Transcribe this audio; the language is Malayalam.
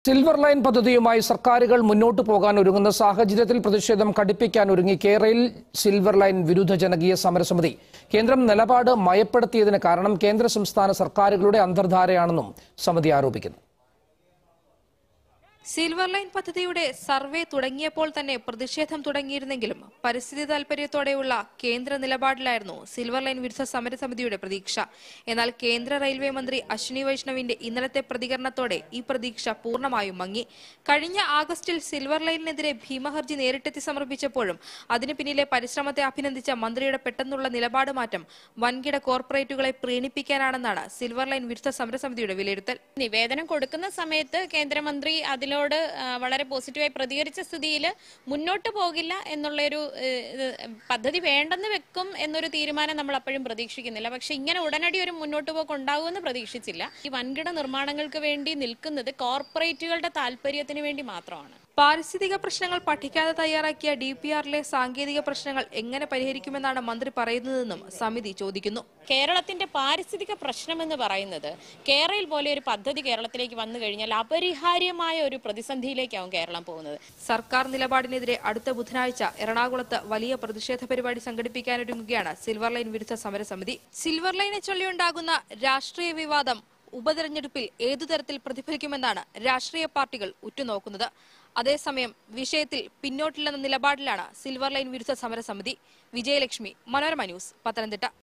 സിൽവർ ലൈൻ പദ്ധതിയുമായി സർക്കാരുകൾ മുന്നോട്ടു പോകാൻ ഒരുങ്ങുന്ന സാഹചര്യത്തിൽ പ്രതിഷേധം കടുപ്പിക്കാൻ ഒരുങ്ങി കേരളയിൽ സിൽവർ ലൈൻ വിരുദ്ധ ജനകീയ സമരസമിതി കേന്ദ്രം നിലപാട് മയപ്പെടുത്തിയതിന് കാരണം കേന്ദ്ര സംസ്ഥാന സർക്കാരുകളുടെ അന്തർധാരയാണെന്നും സമിതി ആരോപിക്കുന്നു സിൽവർ ലൈൻ പദ്ധതിയുടെ സർവേ തുടങ്ങിയപ്പോൾ തന്നെ പ്രതിഷേധം തുടങ്ങിയിരുന്നെങ്കിലും പരിസ്ഥിതി താൽപര്യത്തോടെയുള്ള കേന്ദ്ര നിലപാടിലായിരുന്നു സിൽവർ ലൈൻ വിരുദ്ധ സമരസമിതിയുടെ പ്രതീക്ഷ എന്നാൽ കേന്ദ്ര റെയിൽവേ മന്ത്രി അശ്വിനി വൈഷ്ണവിന്റെ ഇന്നലത്തെ പ്രതികരണത്തോടെ ഈ പ്രതീക്ഷ പൂർണ്ണമായും മങ്ങി കഴിഞ്ഞ ആഗസ്റ്റിൽ സിൽവർ ലൈനിനെതിരെ ഭീമഹർജി നേരിട്ടെത്തി സമർപ്പിച്ചപ്പോഴും അതിന് പിന്നിലെ പരിശ്രമത്തെ അഭിനന്ദിച്ച മന്ത്രിയുടെ പെട്ടെന്നുള്ള നിലപാട് മാറ്റം വൻകിട കോർപ്പറേറ്റുകളെ പ്രീണിപ്പിക്കാനാണെന്നാണ് സിൽവർ ലൈൻ വിരുദ്ധ സമരസമിതിയുടെ വിലയിരുത്തൽ നിവേദനം കൊടുക്കുന്ന സമയത്ത് കേന്ദ്രമന്ത്രി അതിനോട് ആ, വളരെ പോസിറ്റീവായി പ്രതികരിച്ച സ്ഥിതിയിൽ മുന്നോട്ട് പോകില്ല എന്നുള്ളൊരു ഏഹ്, ഇത് പദ്ധതി വേണ്ടെന്ന് വെക്കും എന്നൊരു തീരുമാനം നമ്മൾ അപ്പോഴും പ്രതീക്ഷിക്കുന്നില്ല പക്ഷെ ഇങ്ങനെ ഉടനടി ഒരു മുന്നോട്ട് പോക്ക് ഉണ്ടാകുമെന്ന് പ്രതീക്ഷിച്ചില്ല ഈ വൻകിട നിർമ്മാണങ്ങൾക്ക് വേണ്ടി നിൽക്കുന്നത് കോർപ്പറേറ്റുകളുടെ താല്പര്യത്തിന് വേണ്ടി മാത്രമാണ് പാരിസ്ഥിതിക പ്രശ്നങ്ങൾ പഠിക്കാതെ തയ്യാറാക്കിയ ഡി പി ആറിലെ സാങ്കേതിക പ്രശ്നങ്ങൾ എങ്ങനെ പരിഹരിക്കുമെന്നാണ് മന്ത്രി പറയുന്നതെന്നും സമിതി ചോദിക്കുന്നു കേരളത്തിന്റെ പാരിസ്ഥിതിക പ്രശ്നം എന്ന് പറയുന്നത് കേരളയിൽ പോലെ ഒരു പദ്ധതി കേരളത്തിലേക്ക് വന്നു കഴിഞ്ഞാൽ അപരിഹാര്യമായ ഒരു പ്രതിസന്ധിയിലേക്കാവും കേരളം പോകുന്നത് സർക്കാർ നിലപാടിനെതിരെ അടുത്ത ബുധനാഴ്ച എറണാകുളത്ത് വലിയ പ്രതിഷേധ പരിപാടി സംഘടിപ്പിക്കാനൊരുങ്ങുകയാണ് സിൽവർ ലൈൻ വിരുദ്ധ സമരസമിതി സിൽവർ ലൈനെ ചൊല്ലിയുണ്ടാകുന്ന രാഷ്ട്രീയ വിവാദം ഉപതെരഞ്ഞെടുപ്പിൽ ഏതു തരത്തിൽ പ്രതിഫലിക്കുമെന്നാണ് രാഷ്ട്രീയ പാർട്ടികൾ ഉറ്റുനോക്കുന്നത് അതേസമയം വിഷയത്തിൽ പിന്നോട്ടില്ലെന്ന നിലപാടിലാണ് സിൽവർ ലൈൻ വിരുദ്ധ സമരസമിതി വിജയലക്ഷ്മി മനോരമ ന്യൂസ് പത്തനംതിട്ട